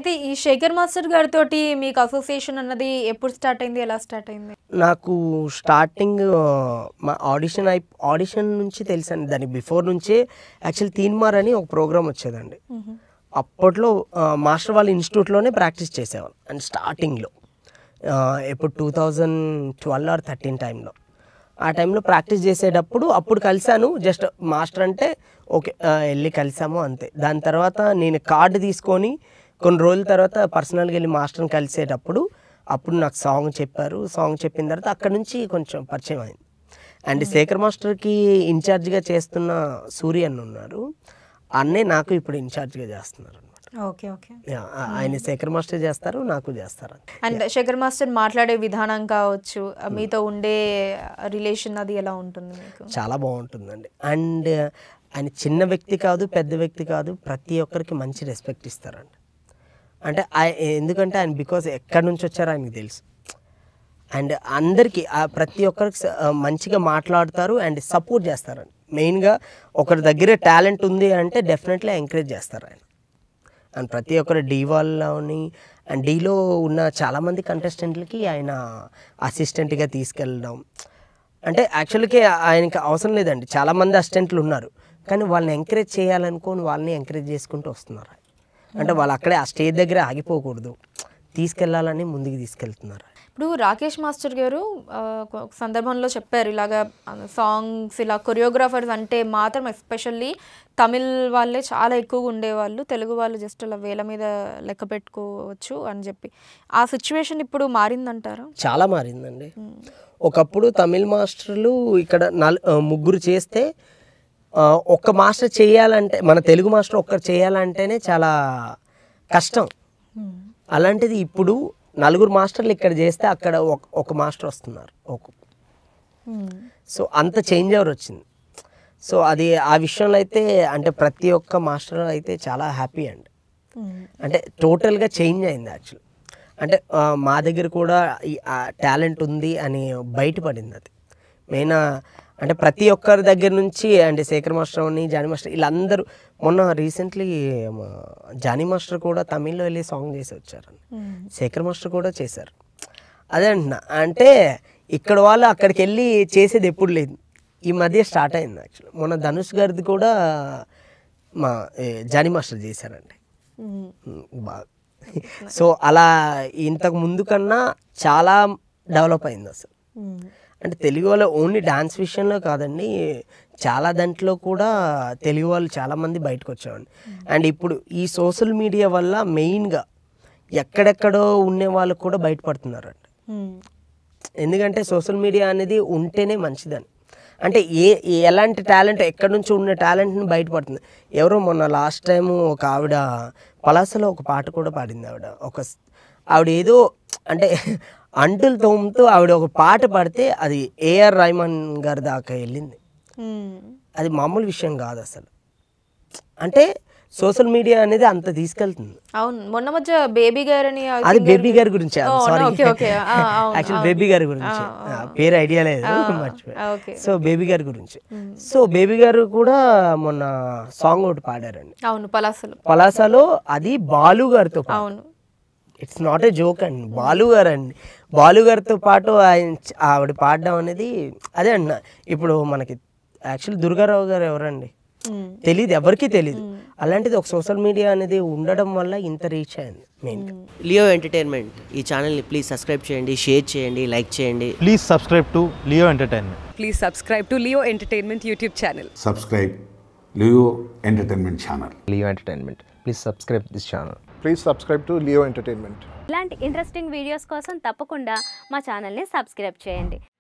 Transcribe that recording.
అయితే ఈ శేఖర్ మాస్టర్ గారితో మీకు అసోసియేషన్ అన్నది ఎప్పుడు స్టార్ట్ అయింది ఎలా స్టార్ట్ అయింది నాకు స్టార్టింగ్ మా ఆడిషన్ అయి ఆడిషన్ నుంచి తెలుసండి దానికి బిఫోర్ నుంచే యాక్చువల్ తీన్మార్ అని ఒక ప్రోగ్రామ్ వచ్చేదండి అప్పట్లో ఆ, మాస్టర్ వాళ్ళ ఇన్స్టిట్యూట్లోనే ప్రాక్టీస్ చేసేవాళ్ళు అండ్ స్టార్టింగ్లో ఎప్పుడు two thousand twelve or thirteen టైంలో ఆ టైంలో ప్రాక్టీస్ చేసేటప్పుడు అప్పుడు కలిశాను జస్ట్ మాస్టర్ అంటే ఓకే ఆ, వెళ్ళి కలిసాము అంతే దాని తర్వాత నేను కార్డు తీసుకొని కొన్ని రోజుల తర్వాత పర్సనల్గా వెళ్ళి మాస్టర్ని కలిసేటప్పుడు అప్పుడు నాకు సాంగ్ చెప్పారు సాంగ్ చెప్పిన తర్వాత అక్కడ నుంచి కొంచెం పరిచయం అయింది అండ్ శేఖర్ మాస్టర్కి ఇన్ఛార్జ్గా చేస్తున్న సూర్య అన్న ఉన్నారు అన్నే నాకు ఇప్పుడు ఇన్ఛార్జ్గా చేస్తున్నారు అనమాట ఓకే ఓకే ఆయన శేఖర్ మాస్టర్ చేస్తారు నాకు చేస్తారు అండ్ శేఖర్ మాస్టర్ మాట్లాడే విధానం కావచ్చు మీతో ఉండే రిలేషన్ అది ఎలా ఉంటుంది మీకు చాలా బాగుంటుందండి అండ్ ఆయన చిన్న వ్యక్తి కాదు పెద్ద వ్యక్తి కాదు ప్రతి ఒక్కరికి మంచి రెస్పెక్ట్ ఇస్తారండి అంటే ఆయ- ఎందుకంటే ఆయన బికాస్ ఎక్కడి నుంచి వచ్చారో ఆయనకి తెలుసు అండ్ అందరికీ ఆ ప్రతి ఒక్కరికి స- ఆ మంచిగా మాట్లాడతారు అండ్ సపోర్ట్ చేస్తారండి మెయిన్గా ఒకరి దగ్గర టాలెంట్ ఉంది అంటే డెఫినెట్లీ ఎంకరేజ్ చేస్తారు ఆయన అండ్ ప్రతి ఒక్కరు డీ వాళ్ళని అండ్ డీలో ఉన్న చాలామంది కంటెస్టెంట్లకి ఆయన అసిస్టెంట్గా తీసుకెళ్ళడం అంటే యాక్చువల్గా ఆయనకి అవసరం లేదండి చాలామంది అసిస్టెంట్లు ఉన్నారు కానీ వాళ్ళని ఎంకరేజ్ చేయాలనుకోని వాళ్ళని ఎంకరేజ్ చేసుకుంటూ వస్తున్నారు ఆయన. అంటే వాళ్ళు అక్కడే ఆ స్టేజ్ దగ్గర ఆగిపోకూడదు తీసుకెళ్ళాలని ముందుకు తీసుకెళ్తున్నారు ఇప్పుడు రాకేష్ మాస్టర్ గారు ఆ, ఒక ఒక సందర్భంలో చెప్పారు ఇలాగా సాంగ్స్ ఇలా కొరియోగ్రాఫర్స్ అంటే మాత్రం ఎస్పెషల్లీ తమిళ్ వాళ్ళే చాలా ఎక్కువగా ఉండేవాళ్ళు తెలుగు వాళ్ళు జస్ట్ అలా వేల మీద లెక్క పెట్టుకోవచ్చు అని చెప్పి ఆ సిచ్యువేషన్ ఇప్పుడు మారిందంటారా చాలా మారిందండి ఒకప్పుడు తమిళ్ మాస్టర్లు ఇక్కడ నల్ ఆ, ముగ్గురు చేస్తే ఆ, ఒక్క మాస్టర్ చేయాలంటే మన తెలుగు మాస్టర్ ఒక్కరు చేయాలంటేనే చాలా కష్టం అలాంటిది ఇప్పుడు నలుగురు మాస్టర్లు ఇక్కడ చేస్తే అక్కడ ఒక ఒక మాస్టర్ వస్తున్నారు ఒక సో అంత చేంజ్ ఓవర్ వచ్చింది సో అది ఆ విషయంలో అయితే అంటే ప్రతి ఒక్క మాస్టర్ అయితే చాలా హ్యాపీ అండి అంటే టోటల్గా చేంజ్ అయింది యాక్చువల్ అంటే ఆ, మా దగ్గర కూడా ఈ టాలెంట్ ఉంది అని బయటపడింది అది మెయిన్ అంటే ప్రతి ఒక్కరి దగ్గర నుంచి అంటే శేఖర్ మాస్టర్ అని జానీ మాస్టర్ వీళ్ళందరూ మొన్న రీసెంట్లీ జానీ మాస్టర్ కూడా తమిళ్లో వెళ్ళి సాంగ్ చేసి వచ్చారండి శేఖర్ మాస్టర్ కూడా చేశారు అదే అంటున్నా అంటే ఇక్కడ వాళ్ళు అక్కడికి వెళ్ళి చేసేది ఎప్పుడు లేదు ఈ మధ్య స్టార్ట్ అయింది యాక్చువల్ మొన్న ధనుష్ గారిది కూడా మా ఏ, జానీ మాస్టర్ చేశారండి ఉమ్, బాగా సో అలా ఇంతకు ముందు కన్నా చాలా డెవలప్ అయింది అసలు అంటే తెలుగు వాళ్ళు ఓన్లీ డాన్స్ విషయంలో కాదండి చాలా దాంట్లో కూడా తెలుగు వాళ్ళు చాలామంది బయటకు వచ్చేవాళ్ళు అండ్ ఇప్పుడు ఈ సోషల్ మీడియా వల్ల మెయిన్గా ఎక్కడెక్కడో ఉండే వాళ్ళు కూడా బయటపడుతున్నారండి ఎందుకంటే సోషల్ మీడియా అనేది ఉంటేనే మంచిదని అంటే ఏ ఏ- ఎలాంటి టాలెంట్ ఎక్కడి నుంచి ఉన్న టాలెంట్ని బయటపడుతుంది ఎవరో మొన్న లాస్ట్ టైం ఒక ఆవిడ పలాసలో ఒక పాట కూడా పాడింది ఆవిడ ఒక స్- ఆవిడ ఏదో అంటే అంటులు తోముతూ ఆవిడ ఒక పాట పాడితే అది ఏఆర్ రెహమాన్ గారి దాకా వెళ్ళింది అది మామూలు విషయం కాదు అసలు అంటే సోషల్ మీడియా అనేది అంత తీసుకెళ్తుంది అవును మొన్న మధ్య బేబీ గారని I అది think బేబీ గారి గురించి Oh, sorry no, okay, okay. ఆ, అవును, యాక్చువల్ అవును. బేబీ గారి గురించి ఆ, పేరు ఐడియా లేదు మర్చిపోయా ఆ, okay. సో బేబీ గారి గురించి సో బేబీ గారు కూడా మొన్న సాంగ్ ఒకటి పాడారండి అవును పలాసలు పలాసలో అది బాలు గారితో పాటు అవును ఇట్స్ నాట్ ఏ జోక్ అండి బాలు గారు అండి బాలు గారితో పాటు ఆయన చ- ఆవిడ పాడడం అనేది అదే అన్న ఇప్పుడు మనకి యాక్చువల్ దుర్గారావు గారు ఎవరండి మ్మ్. తెలియదు ఎవరికీ తెలియదు అలాంటిది ఒక సోషల్ మీడియా అనేది ఉండడం వల్ల ఇంత రీచ్ అయింది మెయిన్గా లియో ఎంటర్టైన్మెంట్ ఈ ఛానల్ని ప్లీజ్ సబ్స్క్రైబ్ చేయండి షేర్ చేయండి లైక్ చేయండి Please subscribe to Leo Entertainment. Please subscribe to Leo Entertainment YouTube channel. subscribe Leo Entertainment Channel. Leo Entertainment. Please subscribe this channel. Please subscribe to Leo Entertainment. ఇలాంటి interesting videos కోసం తప్పకుండా మా ఛానల్ని subscribe చేయండి